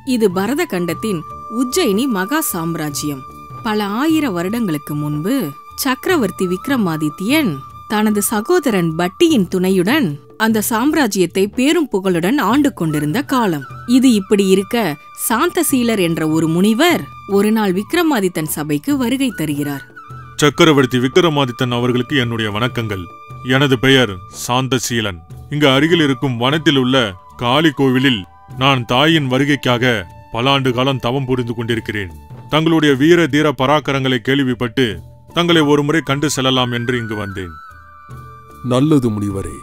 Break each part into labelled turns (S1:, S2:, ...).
S1: இது பரத கண்டத்தின் உஜ்ஜயினி மகா சாம்ராஜ்யம் பல ஆயிரம் வருடங்களுக்கு முன்பு சக்கரவர்த்தி விக்ரமாதித்யன் தனது சகோதரன் பட்டியின் துணையுடன் அந்த சாம்ராஜ்யத்தை பேரும் புகழுடன் ஆண்டு கொண்டிருந்த காலம் இது இப்படி இருக்க சாந்தசீலர் என்ற ஒரு முனிவர் ஒரு நாள் விக்ரமாதித்தன் சபைக்கு வருகை தருகிறார்
S2: சக்கரவர்த்தி விக்ரமாதித்தன் அவர்களுக்கு என்னுடைய வணக்கங்கள் எனது பெயர் சாந்தசீலன் இங்கு அருகில் இருக்கும் வனத்தில் உள்ள காளி கோவிலில் நான் தாயின் வருகைக்காக பல ஆண்டு காலம் தவம் புரிந்து கொண்டிருக்கிறேன் தங்களுடைய வீர தீர பராக்கரங்களை கேள்விப்பட்டு தங்களை ஒருமுறை கண்டு செல்லலாம் என்று இங்கு வந்தேன்
S3: நல்லது முனிவரே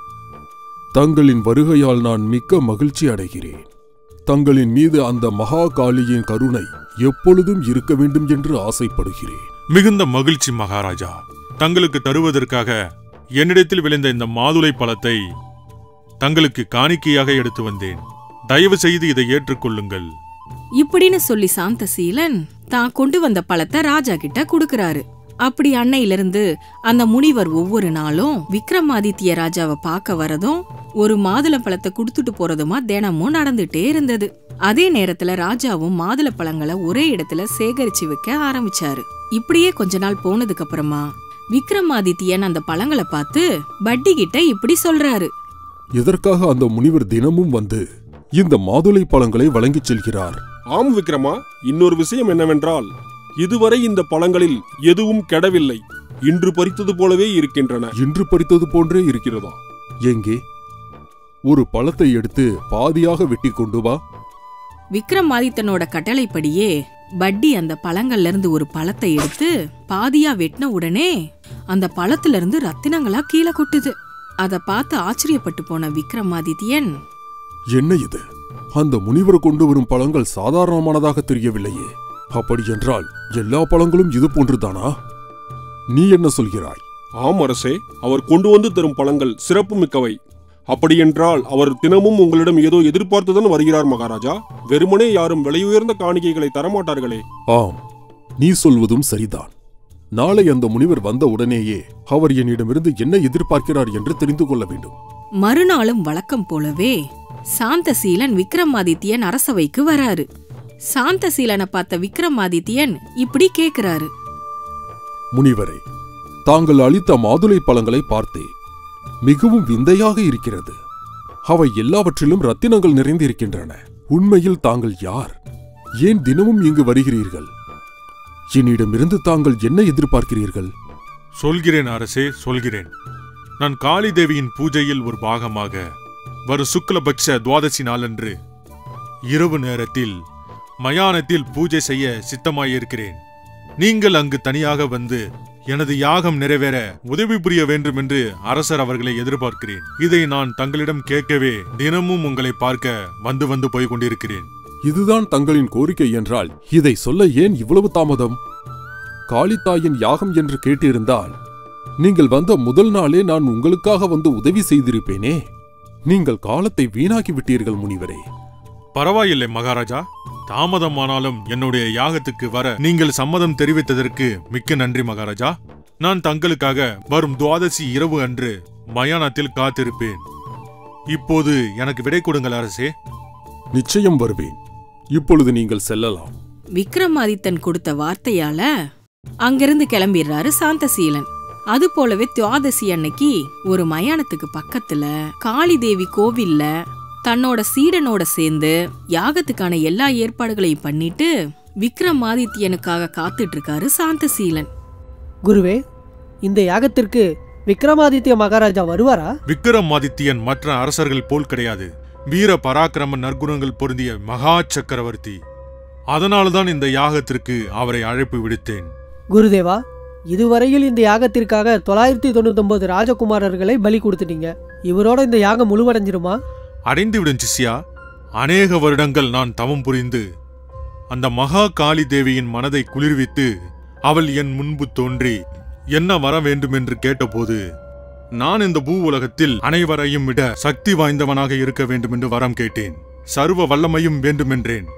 S3: தங்களின் வருகையால் நான் மிக்க மகிழ்ச்சி அடைகிறேன் தங்களின் மீது அந்த மகா காளியின் கருணை எப்பொழுதும் இருக்க வேண்டும் என்று ஆசைப்படுகிறேன்
S2: மிகுந்த மகிழ்ச்சி மகாராஜா தங்களுக்கு தருவதற்காக என்னிடத்தில் விளைந்த இந்த மாதுளை பழத்தை தங்களுக்கு காணிக்கையாக எடுத்து வந்தேன் தயவு செய்து இதை ஏற்றுக்கொள்ளுங்கள்
S1: இப்படின்னு சொல்லி சாந்தசீலன் தான் கொண்டு வந்த பழத்தை ராஜா கிட்ட குடுக்கறாரு அப்படி அன்னையிலிருந்து அந்த முனிவர் ஒவ்வொரு நாளும் விக்ரமாதித்ய ராஜாவை பார்க்க வரதும் ஒரு மாதுளை பழத்தை கொடுத்துட்டு போறதுமா தினமும் நடந்துட்டே இருந்தது அதே நேரத்துல ராஜாவும் மாதுளை பழங்களை ஒரே இடத்துல சேகரிச்சு வைக்க ஆரம்பிச்சாரு இப்படியே கொஞ்ச நாள் போனதுக்கு அப்புறமா விக்ரமாதித்யன் அந்த பழங்களை பார்த்து பட்டி கிட்ட இப்படி சொல்றாரு
S3: எதற்காக அந்த முனிவர் தினமும் வந்து இந்த மாதுளை பழங்களை வழங்கிச் செல்கிறார்
S4: ஆம் விக்ரமா இன்னொரு விஷயம் என்னவென்றால் இதுவரை இந்த பழங்களில் எதுவும் கெடவில்லை இன்று பறித்தது போலவே இருக்கின்றன
S3: இன்று பறித்தது போன்றே இருக்கிறதா எங்கே ஒரு பழத்தை எடுத்து பாதியாக வெட்டி கொண்டு வா
S1: விக்ரமாதித்தனோட கட்டளைப்படியே பட்டி அந்த பழங்கள்ல இருந்து ஒரு பழத்தை எடுத்து பாதியா வெட்டின உடனே அந்த பழத்துல இருந்து ரத்தினங்களா கீழே கொட்டுது அத பார்த்து ஆச்சரியப்பட்டு போன விக்ரமாதித்யன்
S3: என்ன இது அந்த முனிவர் கொண்டு வரும் பழங்கள் சாதாரணமானதாக தெரியவில்லையே அப்படியென்றால் எல்லா பழங்களும் இது போன்றுதானா நீ என்ன சொல்கிறாய்
S4: ஆம் அரசே அவர் கொண்டு வந்து தரும் பழங்கள் சிறப்பு மிக்கவை அப்படியென்றால் அவர் தினமும் உங்களிடம் ஏதோ எதிர்பார்த்துதான் வருகிறார் மகாராஜா வெறுமனே யாரும் விலையுயர்ந்த காணிக்கைகளை தரமாட்டார்களே
S3: ஆம் நீ சொல்வதும் சரிதான் நாளை அந்த முனிவர் வந்த உடனேயே அவர் என்னிடமிருந்து என்ன எதிர்பார்க்கிறார் என்று தெரிந்து கொள்ள வேண்டும்
S1: மறுநாளும் வழக்கம் போலவே சாந்தசீலன் விக்ரமாதித்யன் அரசவைக்கு வராரு சாந்தசீலனை பார்த்த விக்ரமாதித்யன் இப்படி கேக்குறாரு
S3: முனிவரே தாங்கள் அளித்த மாதுளை பழங்களை பார்த்தேன் மிகவும் விந்தையாக இருக்கிறது அவை எல்லாவற்றிலும் ரத்தினங்கள் நிறைந்திருக்கின்றன உண்மையில் தாங்கள் யார் ஏன் தினமும் இங்கு வருகிறீர்கள் என்னிடமிருந்து தாங்கள் என்ன எதிர்பார்க்கிறீர்கள்
S2: சொல்கிறேன் அரசே சொல்கிறேன் நான் காளி தேவியின் பூஜையில் ஒரு பாகமாக வரும் சுக்லபட்ச துவாதசி நாளன்று இரவு நேரத்தில் மயானத்தில் பூஜை செய்ய சித்தமாயிருக்கிறேன் நீங்கள் அங்கு தனியாக வந்து எனது யாகம் நிறைவேற உதவி புரிய வேண்டும் என்று அரசர் அவர்களை எதிர்பார்க்கிறேன் இதை நான் தங்களிடம் கேட்கவே தினமும் உங்களை பார்க்க வந்து வந்து போய் கொண்டிருக்கிறேன்
S3: இதுதான் தங்களின் கோரிக்கை என்றால் இதை சொல்ல ஏன் இவ்வளவு தாமதம் காளித்தாயின் யாகம் என்று கேட்டிருந்தால் நீங்கள் வந்த முதல் நாளே நான் உங்களுக்காக வந்து உதவி செய்திருப்பேனே நீங்கள் காலத்தை வீணாக்கி விட்டீர்கள் முனிவரே
S2: பரவாயில்லை மகாராஜா தாமதமானாலும் என்னுடைய யாகத்துக்கு வர நீங்கள் சம்மதம் தெரிவித்ததற்கு மிக்க நன்றி மகாராஜா நான் தங்களுக்காக வரும் துவாதசி இரவு அன்று மயானத்தில் காத்திருப்பேன் இப்போது எனக்கு விடை கொடுங்கள் அரசே
S3: நிச்சயம் வருவேன் இப்பொழுது நீங்கள் செல்லலாம்
S1: விக்ரமாதித்தன் கொடுத்த வார்த்தையால அங்கிருந்து கிளம்பிடுறாரு சாந்தசீலன் அது போலவே துவாதசி அன்னைக்கு ஒரு மயானத்துக்கு பக்கத்துல காளி தேவி கோவில்ல தன்னோட சீடனோட சேர்ந்து யாகத்துக்கான எல்லா ஏற்பாடுகளையும் பண்ணிட்டு விக்ரமாதித்யனுக்காக காத்துட்டு இருக்காரு சாந்தசீலன்
S5: குருவே இந்த யாகத்திற்கு விக்ரமாதித்ய மகாராஜா வருவாரா
S2: விக்ரமாதித்யன் மற்ற அரசர்கள் போல் கிடையாது வீர பராக்கிரம நற்குணங்கள் பொருந்திய மகா சக்கரவர்த்தி அதனால்தான் இந்த யாகத்திற்கு அவரை அழைப்பு விடுத்தேன்
S5: குருதேவா இதுவரையில் இந்த யாகத்திற்காக தொள்ளாயிரத்தி தொண்ணூத்தொன்பது ராஜகுமாரர்களை பலி கொடுத்துட்டீங்க இவரோட இந்த யாகம் முழுவடைஞ்சிருமா
S2: அடைந்துவிடும் சிஷ்யா அநேக வருடங்கள் நான் தவம் புரிந்து அந்த மகா காளி தேவியின் மனதை குளிர்வித்து அவள் என் முன்பு தோன்றி என்ன வர வேண்டும் என்று கேட்டபோது நான் இந்த பூ உலகத்தில் அனைவரையும் விட சக்தி வாய்ந்தவனாக இருக்க வேண்டும் என்று வரம் கேட்டேன் சர்வ வல்லமையும் வேண்டுமென்றேன்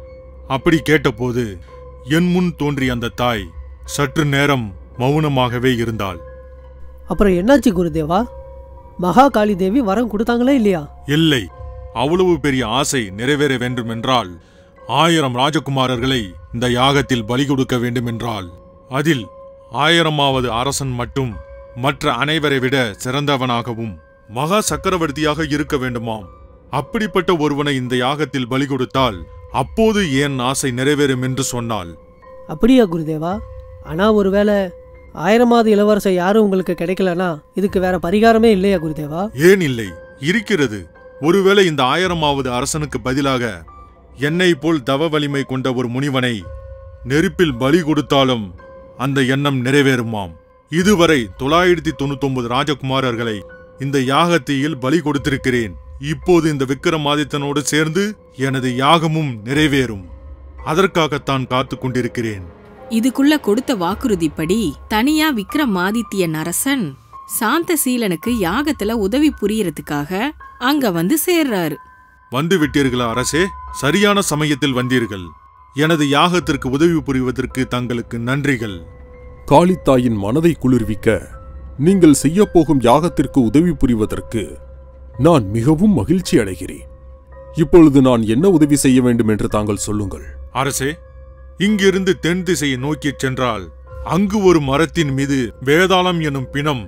S2: அப்படி கேட்டபோது என் முன் தோன்றிய அந்த தாய் சற்று நேரம் மௌனமாகவே இருந்தாள்
S5: அப்புறம் என்னாச்சு குருதேவா மகா காளி தேவி வரம் கொடுத்தாங்களா இல்லையா
S2: இல்லை அவ்வளவு பெரிய ஆசை நிறைவேற வேண்டுமென்றால் ஆயிரம் ராஜகுமாரர்களை இந்த யாகத்தில் பலி கொடுக்க வேண்டுமென்றால் அதில் ஆயிரமாவது அரசன் மட்டும் மற்ற அனைவரை விட சிறந்தவனாகவும் மகா சக்கரவர்த்தியாக இருக்க வேண்டுமாம் அப்படிப்பட்ட ஒருவனை இந்த யாகத்தில் பலி கொடுத்தால் அப்போது என் ஆசை நிறைவேறும் என்று சொன்னாள்
S5: அப்படியா குருதேவா ஆனால் ஒருவேளை ஆயிரமாவது இளவரசர் யாரும் உங்களுக்கு கிடைக்கலனா இதுக்கு வேற பரிகாரமே இல்லையா குருதேவா
S2: ஏன் இல்லை இருக்கிறது ஒருவேளை இந்த ஆயிரமாவது அரசனுக்கு பதிலாக என்னை போல் தவ வலிமை கொண்ட ஒரு முனிவனை நெருப்பில் பலி கொடுத்தாலும் அந்த எண்ணம் நிறைவேறுமாம் இதுவரை தொள்ளாயிரத்தி தொண்ணூத்தொன்பது ராஜகுமாரர்களை இந்த யாகத்தீயில் பலி கொடுத்திருக்கிறேன் இப்போது இந்த விக்கிரமாதித்தனோடு சேர்ந்து எனது யாகமும் நிறைவேறும் அதற்காகத்தான் காத்துக் கொண்டிருக்கிறேன்
S1: இதுக்குள்ள கொடுத்த வாக்குறுதிப்படி தனியா விக்ரமாதித்யன் அரசன் சாந்தசீலனுக்கு யாகத்துல உதவி புரியறதுக்காக அங்க வந்து சேர்றாரு
S2: வந்து விட்டீர்களா அரசே சரியான சமயத்தில் வந்தீர்கள் எனது யாகத்திற்கு உதவி புரிவதற்கு தங்களுக்கு நன்றிகள்
S3: காளித்தாயின் மனதை குளிர்விக்க நீங்கள் செய்யப்போகும் யாகத்திற்கு உதவி புரிவதற்கு நான் மிகவும் மகிழ்ச்சி அடைகிறேன் இப்பொழுது நான் என்ன உதவி செய்ய வேண்டும் என்று தாங்கள் சொல்லுங்கள்
S2: அரசே இங்கிருந்து தென் திசையை நோக்கிச் சென்றால் அங்கு ஒரு மரத்தின் மீது வேதாளம் எனும் பிணம்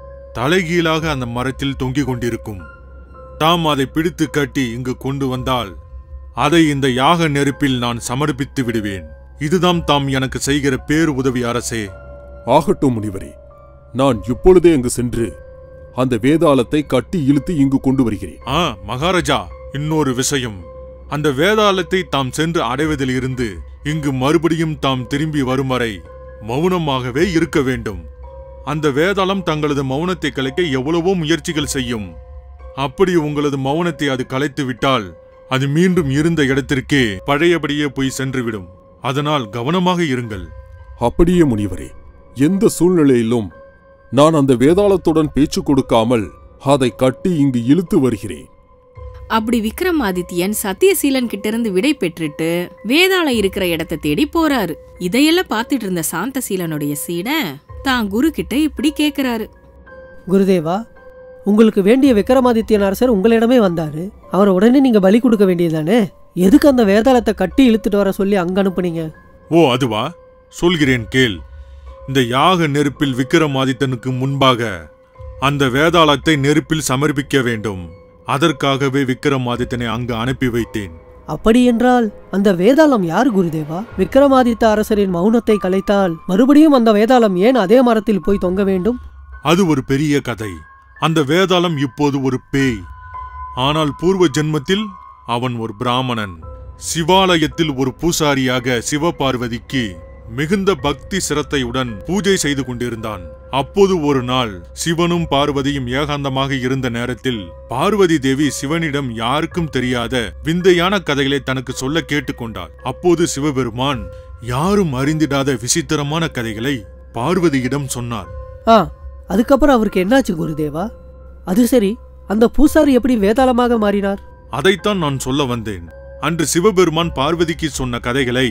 S2: தலைகீழாக அந்த மரத்தில் தொங்கிக் கொண்டிருக்கும் தாம் அதை பிடித்து கட்டி இங்கு கொண்டு வந்தால் அதை இந்த யாக நெருப்பில் நான் சமர்ப்பித்து விடுவேன் இதுதான் தாம் எனக்கு செய்கிற பேர் உதவி அரசே
S3: ஆகட்டும் முனிவரே நான் இப்பொழுதே அங்கு சென்று அந்த வேதாளத்தை கட்டி இழுத்து இங்கு கொண்டு வருகிறேன்
S2: ஆ மகாராஜா இன்னொரு விஷயம் அந்த வேதாளத்தை தாம் சென்று அடைவதில் இருந்து இங்கு மறுபடியும் தாம் திரும்பி வரும் வரை மௌனமாகவே இருக்க வேண்டும் அந்த வேதாளம் தங்களது மௌனத்தை கலைக்க எவ்வளவோ முயற்சிகள் செய்யும் அப்படி உங்களது மௌனத்தை அது கலைத்து விட்டால் அது மீண்டும் இருந்த இடத்திற்கே பழையபடியே போய் சென்றுவிடும் அதனால் கவனமாக இருங்கள்
S3: அப்படியே முனிவரே எந்த சூழ்நிலையிலும் நான் அந்த வேதாளத்துடன் பேச்சு கொடுக்காமல் அதை கட்டி இங்கு இழுத்து வருகிறேன்
S1: அப்படி விக்ரமாதித்யன் சத்தியசீலன் கிட்ட இருந்து விடை பெற்றுட்டு வேதாளம் இருக்கிற இடத்தை தேடி போறாரு இதையெல்லாம் பார்த்துட்டு இருந்த சாந்தசீலனுடைய சீடன் தான் குரு கிட்ட இப்படி கேக்குறாரு
S5: குருதேவா உங்களுக்கு வேண்டிய விக்ரமாதித்யன் அரசர் உங்களிடமே வந்தாரு அவரை உடனே நீங்க பலி கொடுக்க வேண்டியதுதானே எதுக்கு அந்த வேதாளத்தை கட்டி இழுத்துட்டு வர சொல்லி அங்க அனுப்புனீங்க
S2: ஓ அதுவா சொல்கிறேன் கேள் இந்த யாக நெருப்பில் விக்ரமாதித்தனுக்கு முன்பாக அந்த வேதாளத்தை நெருப்பில் சமர்ப்பிக்க வேண்டும் அதற்காகவே விக்ரமாதித்தனை அங்கு அனுப்பி வைத்தேன்
S5: அப்படி என்றால் அந்த வேதாளம் யார் குருதேவா விக்ரமாதித்த அரசரின் மௌனத்தை கலைத்தால் மறுபடியும் அந்த வேதாளம் ஏன் அதே மரத்தில் போய் தொங்க வேண்டும்
S2: அது ஒரு பெரிய கதை அந்த வேதாளம் இப்போது ஒரு பேய் ஆனால் பூர்வ ஜென்மத்தில் அவன் ஒரு பிராமணன் சிவாலயத்தில் ஒரு பூசாரியாக சிவபார்வதிக்கு மிகுந்த பக்தி சிரத்தையுடன் பூஜை செய்து கொண்டிருந்தான் அப்போது ஒரு நாள் சிவனும் பார்வதியும் ஏகாந்தமாக இருந்த நேரத்தில் பார்வதி தேவி சிவனிடம் யாருக்கும் தெரியாத விந்தையான கதைகளை தனக்கு சொல்ல கேட்டுக்கொண்டாள் அப்போது சிவபெருமான் யாரும் அறிந்திடாத விசித்திரமான கதைகளை பார்வதியிடம் சொன்னார்
S5: ஆ அதுக்கப்புறம் அவருக்கு என்னாச்சு குருதேவா அது சரி அந்த பூசாரி எப்படி வேதாளமாக மாறினார்
S2: அதைத்தான் நான் சொல்ல வந்தேன் அன்று சிவபெருமான் பார்வதிக்கு சொன்ன கதைகளை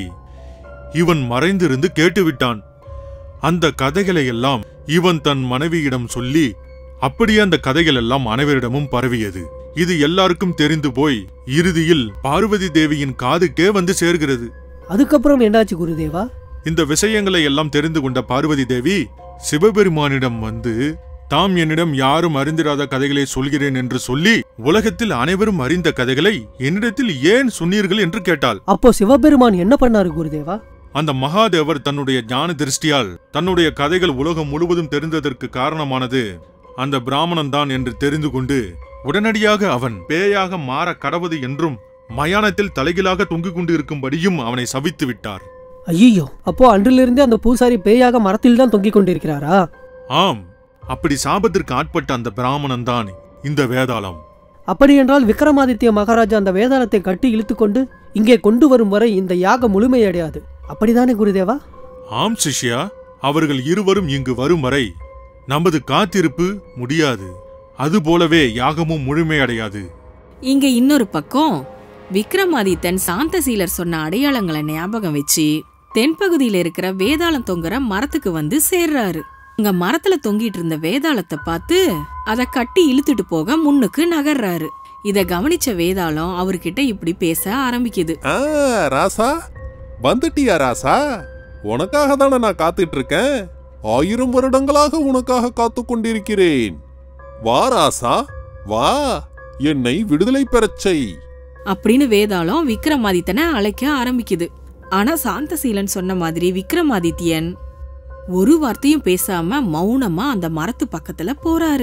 S2: இவன் மறைந்திருந்து கேட்டுவிட்டான் அந்த கதைகளை எல்லாம் இவன் தன் மனைவியிடம் சொல்லி அப்படியே அந்த கதைகள் எல்லாம் அனைவரிடமும் பரவியது இது எல்லாருக்கும் தெரிந்து போய் இறுதியில் பார்வதி தேவியின் காதுக்கே வந்து சேர்கிறது
S5: அதுக்கப்புறம் என்னாச்சு குருதேவா
S2: இந்த விஷயங்களை எல்லாம் தெரிந்து கொண்ட பார்வதி தேவி சிவபெருமானிடம் வந்து தாம் என்னிடம் யாரும் அறிந்திராத கதைகளை சொல்கிறேன் என்று சொல்லி உலகத்தில் அனைவரும் அறிந்த கதைகளை என்னிடத்தில் ஏன் சொன்னீர்கள் என்று கேட்டாள்
S5: அப்போ சிவபெருமான் என்ன பண்ணாரு குருதேவா
S2: அந்த மகாதேவர் தன்னுடைய ஞான திருஷ்டியால் தன்னுடைய கதைகள் உலகம் முழுவதும் தெரிந்ததற்கு காரணமானது அந்த பிராமணன் தான் என்று தெரிந்து கொண்டு உடனடியாக அவன் பேயாக மாற கடவது என்றும் மயானத்தில் தலைகீழாக தொங்கிக் கொண்டு இருக்கும்படியும் அவனை சபித்து விட்டார்
S5: ஐயோ அப்போ அன்றிலிருந்தே அந்த பூசாரி பேயாக மரத்தில் தான் தொங்கிக் கொண்டிருக்கிறாரா
S2: ஆம் அப்படி சாபத்திற்கு ஆட்பட்ட அந்த பிராமணன் தான் இந்த வேதாளம்
S5: அப்படியென்றால் விக்ரமாதித்ய மகாராஜா அந்த வேதாளத்தை கட்டி இழுத்துக்கொண்டு இங்கே கொண்டு வரும் வரை இந்த யாகம் முழுமையடையாது அப்படிதானே குருதேவா
S2: ஆம் சிஷ்யா அவர்கள் இருவரும் இங்கு வரும் வரை நமது காத்திருப்பு முடியாது அதுபோலவே யாகமும் முழுமையடையாது
S1: இங்க இன்னொரு பக்கம் விக்ரமாதித்தன் சாந்தசீலர் சொன்ன அடையாளங்களை ஞாபகம் வச்சு தென்பகுதியில இருக்கிற வேதாளம் தொங்குற மரத்துக்கு வந்து சேர்றாரு அங்க மரத்துல தொங்கிட்டு இருந்த வேதாளத்தை பார்த்து அத கட்டி இழுத்துட்டு போக முன்னுக்கு நகர்றாரு இத கவனிச்ச வேதாளம் அவர்கிட்ட இப்படி பேச ஆரம்பிக்குது
S3: ஆ ராசா வந்துட்டியா ராசா உனக்காக தானே நான் காத்துட்டு இருக்கேன் ஆயிரம் வருடங்களாக உனக்காக காத்து கொண்டிருக்கிறேன் வா ராசா வா என்னை விடுதலை பெறச் செய்
S1: அப்படின்னு வேதாளம் விக்ரமாதித்தனை அழைக்க ஆரம்பிக்குது ஆனா சாந்தசீலன் சொன்ன மாதிரி விக்ரமாதித்யன் ஒரு வார்த்தையும் பேசாம மௌனமா அந்த மரத்து பக்கத்துல போறாரு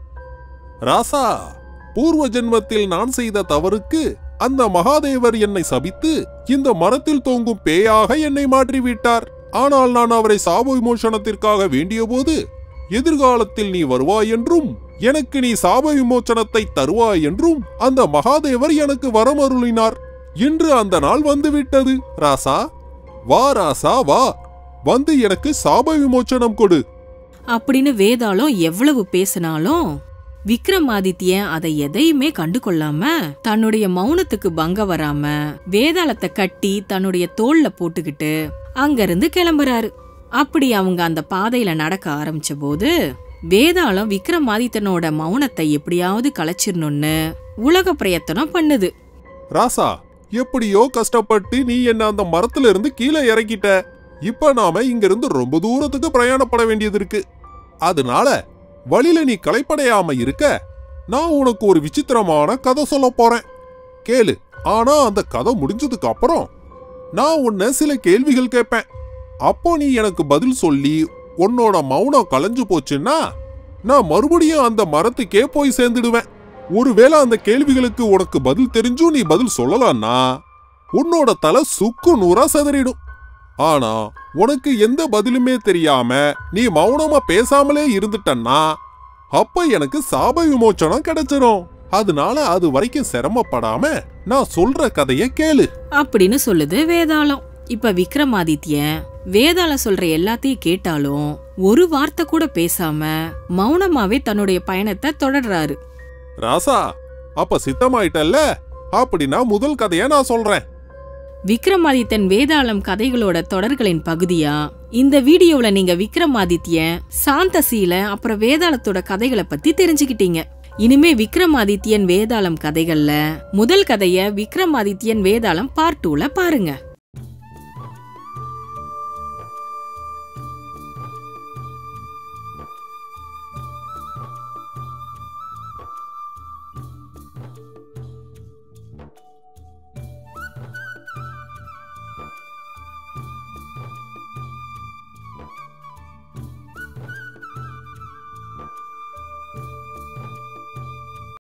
S3: ராசா பூர்வ ஜென்மத்தில் நான் செய்த தவறுக்கு அந்த மகாதேவர் என்னை சபித்து இந்த மரத்தில் தொங்கும் பேயாக என்னை மாற்றிவிட்டார் ஆனால் நான் அவரை சாப விமோசனத்திற்காக வேண்டியபோது எதிர்காலத்தில் நீ வருவாய் என்றும் எனக்கு நீ சாப விமோசனத்தை தருவாய் என்றும் அந்த மகாதேவர் எனக்கு வரமருளினார் இன்று அந்த நாள் வந்துவிட்டது ராசா வா ராசா வா வந்து எனக்கு சாப விமோசனம் கொடு
S1: அப்படின்னு வேதாளம் எவ்வளவு பேசினாலும் விக்ரமாதித்யன் அதை எதையுமே கண்டு கொள்ளாம தன்னுடைய மௌனத்துக்கு பங்க வராம வேதாளத்தை கட்டி தன்னுடைய தோல்ல போட்டுக்கிட்டு அங்கிருந்து கிளம்புறாரு அப்படி அவங்க அந்த பாதையில நடக்க ஆரம்பிச்ச போது வேதாளம் விக்ரமாதித்தனோட மௌனத்தை எப்படியாவது கலைச்சிடணும்னு உலக பிரயத்தனம் பண்ணுது
S3: ராசா எப்படியோ கஷ்டப்பட்டு நீ என்ன அந்த மரத்துல இருந்து கீழே இறக்கிட்ட இப்ப நாம இங்கிருந்து ரொம்ப தூரத்துக்கு பிரயாணப்பட வேண்டியது இருக்கு அதனால வழியில நீ களைப்படையாம இருக்க நான் உனக்கு ஒரு விசித்திரமான கதை சொல்ல போறேன் கேளு ஆனா அந்த கதை முடிஞ்சதுக்கு அப்புறம் நான் உன்னை சில கேள்விகள் கேட்பேன் அப்போ நீ எனக்கு பதில் சொல்லி உன்னோட மௌனம் கலைஞ்சு போச்சுன்னா நான் மறுபடியும் அந்த மரத்துக்கே போய் சேர்ந்துடுவேன் ஒருவேளை அந்த கேள்விகளுக்கு உனக்கு பதில் தெரிஞ்சும் நீ பதில் சொல்லலான்னா உன்னோட தலை சுக்கு நூறா சிதறிடும் ஆனா உனக்கு எந்த பதிலுமே தெரியாம நீ மௌனமா பேசாமலே இருந்துட்டன்னா அப்ப எனக்கு சாப விமோச்சனம் கிடைச்சிரும் அதனால அது வரைக்கும் சிரமப்படாம நான் சொல்ற கதைய கேளு
S1: அப்படின்னு சொல்லுது வேதாளம் இப்ப விக்ரமாதித்யன் வேதாளம் சொல்ற எல்லாத்தையும் கேட்டாலும் ஒரு வார்த்தை கூட பேசாம மௌனமாவே தன்னுடைய பயணத்தை தொடர்றாரு
S3: ராசா அப்ப சித்தமாயிட்டல்ல அப்படின்னா முதல் கதைய நான் சொல்றேன்
S1: விக்ரமாதித்தன் வேதாளம் கதைகளோட தொடர்களின் பகுதியா இந்த வீடியோல நீங்க விக்ரமாதித்யன் சாந்தசீல அப்புறம் வேதாளத்தோட கதைகளை பத்தி தெரிஞ்சுக்கிட்டீங்க இனிமே விக்ரமாதித்யன் வேதாளம் கதைகள்ல முதல் கதைய விக்ரமாதித்யன் வேதாளம் பார்ட் டூல பாருங்க